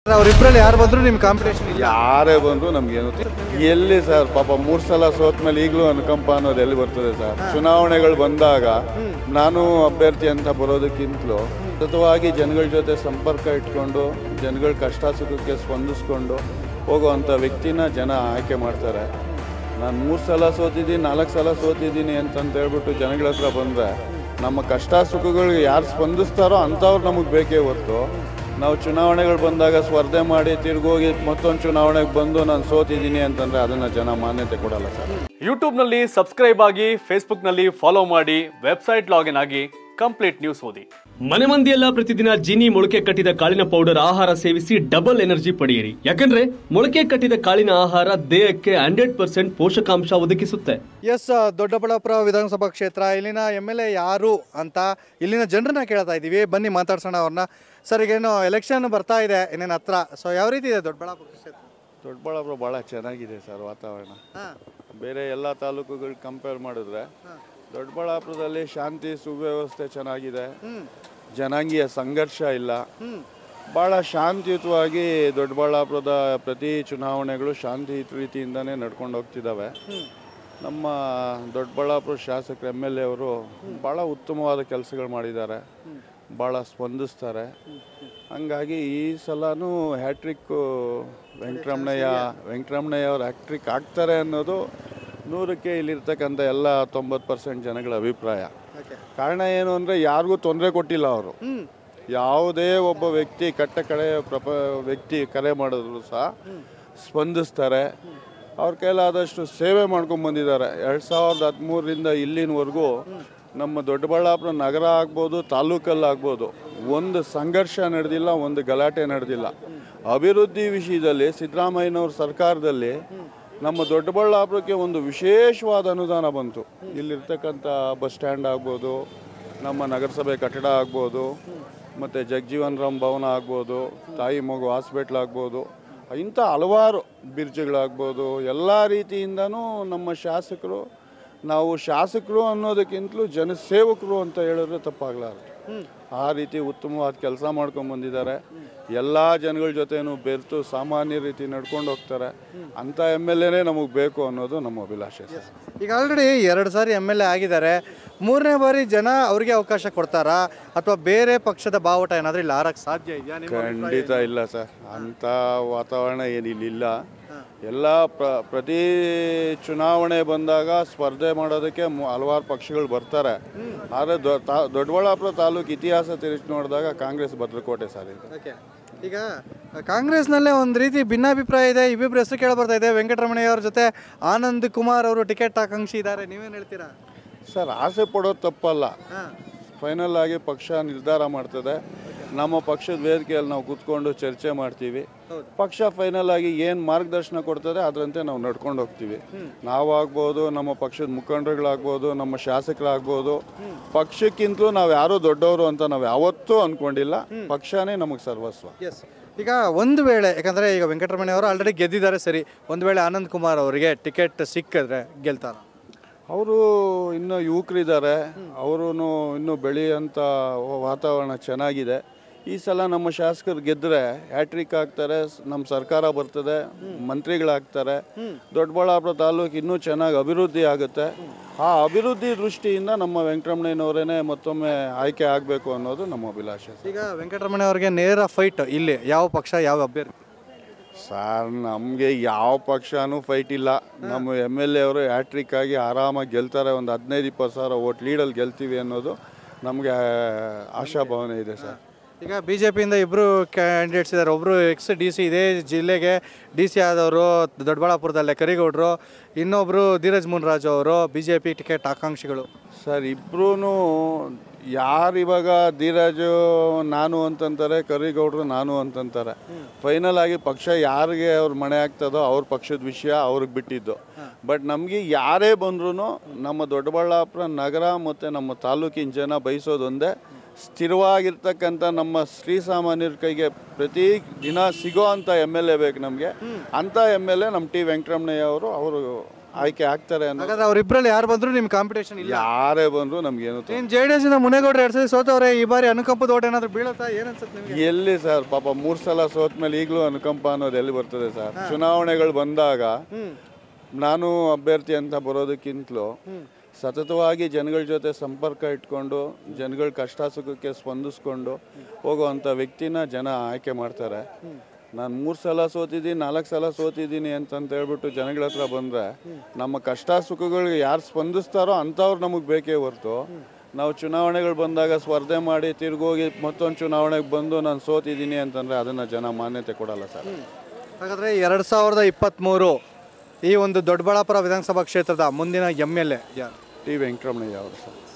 ಅವರಿಬ್ಬರಲ್ಲಿ ಯಾರು ಬಂದ್ರು ನಿಮ್ ಕಾಂಪಿಟೇಷನ್ ಇಲ್ಲ ಯಾರೇ ಬಂದ್ರು ನಮ್ಗೇನು ಎಲ್ಲಿ ಸರ್ ಪಾಪ ಮೂರ್ ಸಲ ಸೋತ್ ಮೇಲೆ ಈಗಲೂ ಅನುಕಂಪ ಅನ್ನೋದು ಎಲ್ಲಿ ಬರ್ತದೆ ಸರ್ ಚುನಾವಣೆಗಳು ಬಂದಾಗ ನಾನು ಅಭ್ಯರ್ಥಿ ಅಂತ ಬರೋದಕ್ಕಿಂತಲೂ ಸತತವಾಗಿ ಜನಗಳ ಜೊತೆ ಸಂಪರ್ಕ ಇಟ್ಕೊಂಡು ಜನಗಳ ಕಷ್ಟ ಸುಖಕ್ಕೆ ಸ್ಪಂದಿಸ್ಕೊಂಡು ಹೋಗುವಂಥ ವ್ಯಕ್ತಿನ ಜನ ಆಯ್ಕೆ ಮಾಡ್ತಾರೆ ನಾನು ಮೂರು ಸಲ ಸೋತಿದ್ದೀನಿ ನಾಲ್ಕು ಸಲ ಸೋತಿದ್ದೀನಿ ಅಂತಂತ ಹೇಳ್ಬಿಟ್ಟು ಜನಗಳ ಹತ್ರ ಬಂದರೆ ನಮ್ಮ ಕಷ್ಟ ಸುಖಗಳಿಗೆ ಯಾರು ಸ್ಪಂದಿಸ್ತಾರೋ ಅಂಥವ್ರು ನಮಗೆ ಬೇಕೇ ಹೊತ್ತು ನಾವು ಚುನಾವಣೆಗಳು ಬಂದಾಗ ಸ್ಪರ್ಧೆ ಮಾಡಿ ತಿರುಗೋಗಿ ಮತ್ತೊಂದು ಚುನಾವಣೆಗೆ ಬಂದು ನಾನು ಸೋತಿದ್ದೀನಿ ಅಂತಂದರೆ ಅದನ್ನು ಜನ ಮಾನ್ಯತೆ ಕೊಡಲ್ಲ ಸರ್ ಯೂಟ್ಯೂಬ್ನಲ್ಲಿ ಸಬ್ಸ್ಕ್ರೈಬ್ ಆಗಿ ಫೇಸ್ಬುಕ್ನಲ್ಲಿ ಫಾಲೋ ಮಾಡಿ ವೆಬ್ಸೈಟ್ ಲಾಗಿನ್ ಆಗಿ ಕಂಪ್ಲೀಟ್ ನ್ಯೂಸ್ ಓದಿ ಮನೆ ಮಂದಿಯೆಲ್ಲ ಪ್ರತಿದಿನ ಜೀನಿ ಮೊಳಕೆ ಕಟ್ಟಿದ ಕಾಳಿನ ಪೌಡರ್ ಆಹಾರ ಸೇವಿಸಿ ಡಬಲ್ ಎನರ್ಜಿ ಪಡೆಯಿರಿ ಯಾಕಂದ್ರೆ ಮೊಳಕೆ ಕಟ್ಟಿದ ಕಾಳಿನ ಆಹಾರ ದೇಹಕ್ಕೆ ಹಂಡ್ರೆಡ್ ಪರ್ಸೆಂಟ್ ಪೋಷಕಾಂಶ ಒದಗಿಸುತ್ತೆ ಎಸ್ ದೊಡ್ಡಬಳ್ಳಾಪುರ ವಿಧಾನಸಭಾ ಕ್ಷೇತ್ರ ಇಲ್ಲಿನ ಎಮ್ ಎಲ್ ಎ ಯಾರು ಅಂತ ಇಲ್ಲಿನ ಜನರನ್ನ ಕೇಳ್ತಾ ಇದ್ದೀವಿ ಬನ್ನಿ ಮಾತಾಡ್ಸೋಣ ಅವ್ರನ್ನ ಸರ್ ಈಗೇನು ಎಲೆಕ್ಷನ್ ಬರ್ತಾ ಇದೆ ಇನ್ನೇನು ಹತ್ರ ಸೊ ಯಾವ ರೀತಿ ಇದೆ ದೊಡ್ಡಬಳ್ಳಾಪುರ ಕ್ಷೇತ್ರ ದೊಡ್ಡಬಳ್ಳಾಪುರ ಭಾಳ ಚೆನ್ನಾಗಿದೆ ಸರ್ ವಾತಾವರಣ ಹಾಂ ಬೇರೆ ಎಲ್ಲ ತಾಲೂಕುಗಳು ಕಂಪೇರ್ ಮಾಡಿದ್ರೆ ದೊಡ್ಡಬಳ್ಳಾಪುರದಲ್ಲಿ ಶಾಂತಿ ಸುವ್ಯವಸ್ಥೆ ಚೆನ್ನಾಗಿದೆ ಜನಾಂಗೀಯ ಸಂಘರ್ಷ ಇಲ್ಲ ಭಾಳ ಶಾಂತಿಯುತವಾಗಿ ದೊಡ್ಡಬಳ್ಳಾಪುರದ ಪ್ರತಿ ಚುನಾವಣೆಗಳು ಶಾಂತಿಯುತ ರೀತಿಯಿಂದನೇ ನಡ್ಕೊಂಡು ಹೋಗ್ತಿದ್ದಾವೆ ನಮ್ಮ ದೊಡ್ಡಬಳ್ಳಾಪುರ ಶಾಸಕರು ಎಮ್ ಎಲ್ ಎ ಅವರು ಭಾಳ ಉತ್ತಮವಾದ ಕೆಲಸಗಳು ಮಾಡಿದ್ದಾರೆ ಭಾಳ ಸ್ಪಂದಿಸ್ತಾರೆ ಹಂಗಾಗಿ ಈ ಸಲನೂ ಹ್ಯಾಟ್ರಿಕ್ಕು ವೆಂಕಟರಮಣಯ್ಯ ವೆಂಕಟರಮಣಯ್ಯ ಅವ್ರು ಹ್ಯಾಟ್ರಿಕ್ ಆಗ್ತಾರೆ ಅನ್ನೋದು ನೂರಕ್ಕೆ ಇಲ್ಲಿರ್ತಕ್ಕಂಥ ಎಲ್ಲ ತೊಂಬತ್ತು ಪರ್ಸೆಂಟ್ ಜನಗಳ ಅಭಿಪ್ರಾಯ ಕಾರಣ ಏನು ಅಂದರೆ ಯಾರಿಗೂ ತೊಂದರೆ ಕೊಟ್ಟಿಲ್ಲ ಅವರು ಯಾವುದೇ ಒಬ್ಬ ವ್ಯಕ್ತಿ ಕಟ್ಟ ಕಡೆ ಪ್ರಪ ವ್ಯಕ್ತಿ ಕರೆ ಮಾಡಿದ್ರು ಸಹ ಸ್ಪಂದಿಸ್ತಾರೆ ಅವ್ರ ಕೈಲಾದಷ್ಟು ಸೇವೆ ಮಾಡ್ಕೊಂಡು ಬಂದಿದ್ದಾರೆ ಎರಡು ಸಾವಿರದ ಹದಿಮೂರರಿಂದ ಇಲ್ಲಿನವರೆಗೂ ನಮ್ಮ ದೊಡ್ಡಬಳ್ಳಾಪುರ ನಗರ ಆಗ್ಬೋದು ತಾಲೂಕಲ್ಲಾಗ್ಬೋದು ಒಂದು ಸಂಘರ್ಷ ನಡೆದಿಲ್ಲ ಒಂದು ಗಲಾಟೆ ನಡೆದಿಲ್ಲ ಅಭಿವೃದ್ಧಿ ವಿಷಯದಲ್ಲಿ ಸಿದ್ದರಾಮಯ್ಯನವ್ರ ಸರ್ಕಾರದಲ್ಲಿ ನಮ್ಮ ದೊಡ್ಡಬಳ್ಳಾಪುರಕ್ಕೆ ಒಂದು ವಿಶೇಷವಾದ ಅನುದಾನ ಬಂತು ಇಲ್ಲಿರ್ತಕ್ಕಂಥ ಬಸ್ ಸ್ಟ್ಯಾಂಡ್ ಆಗ್ಬೋದು ನಮ್ಮ ನಗರಸಭೆ ಕಟ್ಟಡ ಆಗ್ಬೋದು ಮತ್ತು ಜಗಜೀವನ್ ರಾಮ್ ಭವನ ಆಗ್ಬೋದು ತಾಯಿ ಮಗು ಹಾಸ್ಪಿಟ್ಲ್ ಆಗ್ಬೋದು ಇಂಥ ಹಲವಾರು ಬಿರ್ಜ್ಗಳಾಗ್ಬೋದು ಎಲ್ಲ ರೀತಿಯಿಂದನೂ ನಮ್ಮ ಶಾಸಕರು ನಾವು ಶಾಸಕರು ಅನ್ನೋದಕ್ಕಿಂತಲೂ ಜನಸೇವಕರು ಅಂತ ಹೇಳಿದ್ರೆ ತಪ್ಪಾಗಲಾರದು ಆ ರೀತಿ ಉತ್ತಮವಾದ ಕೆಲಸ ಮಾಡ್ಕೊಂಡು ಬಂದಿದ್ದಾರೆ ಎಲ್ಲ ಜನಗಳ ಜೊತೆನೂ ಬೆರೆತು ಸಾಮಾನ್ಯ ರೀತಿ ನಡ್ಕೊಂಡು ಹೋಗ್ತಾರೆ ಅಂಥ ಎಮ್ ಎಲ್ ಎನೇ ನಮಗೆ ಬೇಕು ಅನ್ನೋದು ನಮ್ಮ ಅಭಿಲಾಷೆ ಸರ್ ಈಗ ಆಲ್ರೆಡಿ ಎರಡು ಸಾರಿ ಎಮ್ ಎಲ್ ಎ ಆಗಿದ್ದಾರೆ ಮೂರನೇ ಬಾರಿ ಜನ ಅವ್ರಿಗೆ ಅವಕಾಶ ಕೊಡ್ತಾರಾ ಅಥವಾ ಬೇರೆ ಪಕ್ಷದ ಬಾವುಟ ಏನಾದರೂ ಇಲ್ಲಿ ಆರಕ್ಕೆ ಸಾಧ್ಯ ಇದೆಯಾ ನಿಮ್ಮ ಅಭಿಪ್ರಾಯ ಖಂಡಿತ ಇಲ್ಲ ಸರ್ ಅಂಥ ವಾತಾವರಣ ಏನಿಲ್ಲ ಎಲ್ಲ ಪ್ರ ಪ್ರತಿ ಚುನಾವಣೆ ಬಂದಾಗ ಸ್ಪರ್ಧೆ ಮಾಡೋದಕ್ಕೆ ಮು- ಹಲವಾರು ಪಕ್ಷಗಳು ಬರ್ತಾರೆ ಆದರೆ ದೊ- ತಾ- ದೊಡ್ಡಬಳ್ಳಾಪುರ ತಾಲೂಕು ಇತಿಹಾಸ ತಿರುಗಿ ನೋಡಿದಾಗ ಕಾಂಗ್ರೆಸ್ ಭದ್ರಕೋಟೆ ಸರ್ ಇದು ಓಕೆ ಈಗ ಕಾಂಗ್ರೆಸ್ನಲ್ಲೇ ಒಂದು ರೀತಿ ಭಿನ್ನಾಭಿಪ್ರಾಯ ಇದೆ ಇಬ್ಬಿಬ್ರು ಹೆಸರು ಕೇಳಿ ಬರ್ತಾ ಇದೆ ವೆಂಕಟರಮಣಯ್ಯ ಅವ್ರ ಜೊತೆ ಆನಂದ್ ಕುಮಾರ್ ಅವರು ಟಿಕೆಟ್ ಆಕಾಂಕ್ಷಿ ಇದ್ದಾರೆ ನೀವೇನು ಹೇಳ್ತೀರಾ ಸರ್ ಆಸೆ ಪಡೋದು ತಪ್ಪಲ್ಲ ಹಾಂ ಫೈನಲ್ ಆಗಿ ಪಕ್ಷ ನಿರ್ಧಾರ ಮಾಡ್ತದೆ ನಮ್ಮ ಪಕ್ಷದ ವೇದಿಕೆಯಲ್ಲಿ ನಾವು ಕೂತ್ಕೊಂಡು ಚರ್ಚೆ ಮಾಡ್ತೀವಿ ಪಕ್ಷ ಫೈನಲ್ ಆಗಿ ಏನು ಮಾರ್ಗದರ್ಶನ ಕೊಡ್ತದೆ ಅದರಂತೆ ನಾವು ನಡ್ಕೊಂಡು ಹೋಗ್ತೀವಿ ನಾವಾಗ್ಬೋದು ನಮ್ಮ ಪಕ್ಷದ ಮುಖಂಡರುಗಳಾಗ್ಬೋದು ನಮ್ಮ ಶಾಸಕರಾಗ್ಬೋದು ಪಕ್ಷಕ್ಕಿಂತಲೂ ನಾವು ಯಾರೂ ದೊಡ್ಡವರು ಅಂತ ನಾವು ಯಾವತ್ತೂ ಅಂದ್ಕೊಂಡಿಲ್ಲ ಪಕ್ಷನೇ ನಮಗೆ ಸರ್ವಸ್ವ ಎಸ್ ಈಗ ಒಂದು ವೇಳೆ ಯಾಕಂದರೆ ಈಗ ವೆಂಕಟರಮಣಯ್ಯ ಅವರು ಆಲ್ರೆಡಿ ಗೆದ್ದಿದ್ದಾರೆ ಸರಿ ಒಂದು ವೇಳೆ ಆನಂದ್ ಕುಮಾರ್ ಅವರಿಗೆ ಟಿಕೆಟ್ ಸಿಕ್ಕಿದ್ರೆ ಗೆಲ್ತಾರ ಅವರು ಇನ್ನೂ ಯುವಕರಿದ್ದಾರೆ ಅವರು ಇನ್ನೂ ಬೆಳೆಯುವಂಥ ವಾತಾವರಣ ಚೆನ್ನಾಗಿದೆ ಈ ಸಲ ನಮ್ಮ ಶಾಸಕರು ಗೆದ್ದರೆ ಹ್ಯಾಟ್ರಿಕ್ ಆಗ್ತಾರೆ ಸ್- ನಮ್ಮ ಸರ್ಕಾರ ಬರ್ತದೆ ಮಂತ್ರಿಗಳಾಗ್ತಾರೆ ದೊಡ್ಡಬಳ್ಳಾಪುರ ತಾಲೂಕು ಇನ್ನೂ ಚೆನ್ನಾಗಿ ಅಭಿವೃದ್ಧಿ ಆಗುತ್ತೆ ಆ ಅಭಿವೃದ್ಧಿ ದೃಷ್ಟಿಯಿಂದ ನಮ್ಮ ವೆಂಕಟರಮಣಯ್ಯನವರೇ ಮತ್ತೊಮ್ಮೆ ಆಯ್ಕೆ ಆಗಬೇಕು ಅನ್ನೋದು ನಮ್ಮ ಅಭಿಲಾಷೆ ಈಗ ವೆಂಕಟರಮಣಯ್ಯ ಅವರಿಗೆ ನೇರ ಫೈಟ್ ಇಲ್ಲಿ ಯಾವ ಪಕ್ಷ ಯಾವ ಅಭ್ಯರ್ಥಿ ಸರ್ ನಮಗೆ ಯಾವ ಪಕ್ಷನೂ ಫೈಟ್ ಇಲ್ಲ ನಮ್ಮ ಎಮ್ ಎಲ್ ಎ ಅವರು ಹ್ಯಾಟ್ರಿಕ್ ಆಗಿ ಆರಾಮಾಗಿ ಗೆಲ್ತಾರೆ ಒಂದು ಹದಿನೈದು ಇಪ್ಪತ್ತು ಸಾವಿರ ಓಟ್ ಲೀಡಲ್ಲಿ ಗೆಲ್ತೀವಿ ಅನ್ನೋದು ನಮಗೆ ಆಶಾಭಾವನೆ ಇದೆ ಸರ್ ಈಗ ಬಿ ಜೆ ಪಿಯಿಂದ ಇಬ್ಬರು ಕ್ಯಾಂಡಿಡೇಟ್ಸ್ ಇದ್ದಾರೆ ಒಬ್ಬರು ಎಕ್ಸ್ ಡಿ ಸಿ ಇದೇ ಜಿಲ್ಲೆಗೆ ಡಿ ಸಿ ಆದವರು ದೊಡ್ಡಬಳ್ಳಾಪುರದಲ್ಲೇ ಕರಿಗೌಡರು ಇನ್ನೊಬ್ಬರು ಧೀರಜ್ ಮುನ್ರಾಜು ಅವರು ಬಿ ಜೆ ಪಿ ಟಿಕೆಟ್ ಆಕಾಂಕ್ಷಿಗಳು ಸರ್ ಇಬ್ಬರೂ ಯಾರು ಇವಾಗ ಧೀರಜು ನಾನು ಅಂತಂತಾರೆ ಕರಿಗೌಡರು ನಾನು ಅಂತಂತಾರೆ ಫೈನಲ್ ಆಗಿ ಪಕ್ಷ ಯಾರಿಗೆ ಅವ್ರ ಮನೆ ಆಗ್ತದೋ ಅವ್ರ ಪಕ್ಷದ ವಿಷಯ ಅವ್ರಿಗೆ ಬಿಟ್ಟಿದ್ದು ಬಟ್ ನಮಗೆ ಯಾರೇ ಬಂದ್ರೂ ನಮ್ಮ ದೊಡ್ಡಬಳ್ಳಾಪುರ ನಗರ ಮತ್ತು ನಮ್ಮ ತಾಲೂಕಿನ ಜನ ಬಯಸೋದೊಂದೇ ಸ್ಥಿರವಾಗಿರ್ತಕ್ಕಂಥ ನಮ್ಮ ಶ್ರೀಸಾಮಾನ್ಯರ ಕೈಗೆ ಪ್ರತಿ ದಿನ ಸಿಗೋ ಅಂಥ ಎಮ್ ಎಲ್ ಎ ಬೇಕು ನಮಗೆ ಅಂಥ ಎಮ್ ಎಲ್ ಎ ನಮ್ಮ ಟಿ ವೆಂಕಟರಮಣಯ್ಯ ಅವರು ಅವರು ಆಯ್ಕೆ ಆಗ್ತಾರೆ ಅನ್ನೋ ಹಾಗಾದ್ರೆ ಅವರಿಬ್ಬರಲ್ಲಿ ಯಾರು ಬಂದ್ರು ನಿಮ್ ಕಾಂಪಿಟೇಷನ್ ಇಲ್ಲ ಯಾರೇ ಬಂದ್ರು ನಮ್ಗೇನು ತೊಂದ್ರೆ ನೀನ್ ಜೆ ಡಿ ಎಸ್ ಇಂದ ಮುನೇಗೌಡರು ಎರಡ್ ಸಲ ಸೋತವ್ರೆ ಈ ಬಾರಿ ಅನುಕಂಪದ ಓಟ್ ಏನಾದ್ರು ಬೀಳತ್ತಾ ಏನ್ ಅನ್ಸುತ್ತೆ ನಿಮ್ಗೆ ಎಲ್ಲಿ ಸರ್ ಪಾಪ ಮೂರ್ ಸಲ ಸೋತ್ ಮೇಲೆ ಈಗಲೂ ಅನುಕಂಪ ಅನ್ನೋದು ಎಲ್ಲಿ ಬರ್ತದೆ ಸರ್ ಚುನಾವಣೆಗಳು ಬಂದಾಗ ಹ್ಮ್ ನಾನು ಅಭ್ಯರ್ಥಿ ಅಂತ ಬರೋದಕ್ಕಿಂತಲೂ ಸತತವಾಗಿ ಜನಗಳ ಜೊತೆ ಸಂಪರ್ಕ ಇಟ್ಕೊಂಡು ಜನಗಳ ಕಷ್ಟ ಸುಖಕ್ಕೆ ಸ್ಪಂದಿಸ್ಕೊಂಡು ಹೋಗುವಂಥ ವ್ಯಕ್ತಿನ ಜನ ಆಯ್ಕೆ ಮಾಡ್ತಾರೆ ನಾನು ಮೂರು ಸಲ ಸೋತಿದ್ದೀನಿ ನಾಲ್ಕು ಸಲ ಸೋತಿದ್ದೀನಿ ಅಂತಂತ ಹೇಳ್ಬಿಟ್ಟು ಜನಗಳ ಹತ್ರ ಬಂದರೆ ನಮ್ಮ ಕಷ್ಟ ಸುಖಗಳಿಗೆ ಯಾರು ಸ್ಪಂದಿಸ್ತಾರೋ ಅಂಥವ್ರು ನಮಗೆ ಬೇಕೇ ಹೊರ್ತು ನಾವು ಚುನಾವಣೆಗಳು ಬಂದಾಗ ಸ್ಪರ್ಧೆ ಮಾಡಿ ತಿರ್ಗೋಗಿ ಮತ್ತೊಂದು ಚುನಾವಣೆಗೆ ಬಂದು ನಾನು ಸೋತಿದ್ದೀನಿ ಅಂತಂದರೆ ಅದನ್ನು ಜನ ಮಾನ್ಯತೆ ಕೊಡಲ್ಲ ಸರ್ ಹಾಗಾದ್ರೆ ಎರಡ್ ಸಾವಿರದ ಇಪ್ಪತ್ತ್ಮೂರು ಈ ಒಂದು ದೊಡ್ಡಬಳ್ಳಾಪುರ ವಿಧಾನಸಭಾ ಕ್ಷೇತ್ರದ ಮುಂದಿನ ಎಮ್ ಎಲ್ ಎ ಯಾರು ಟಿ ವೆಂಕಟರಮಣಯ್ಯ ಅವರು ಸರ್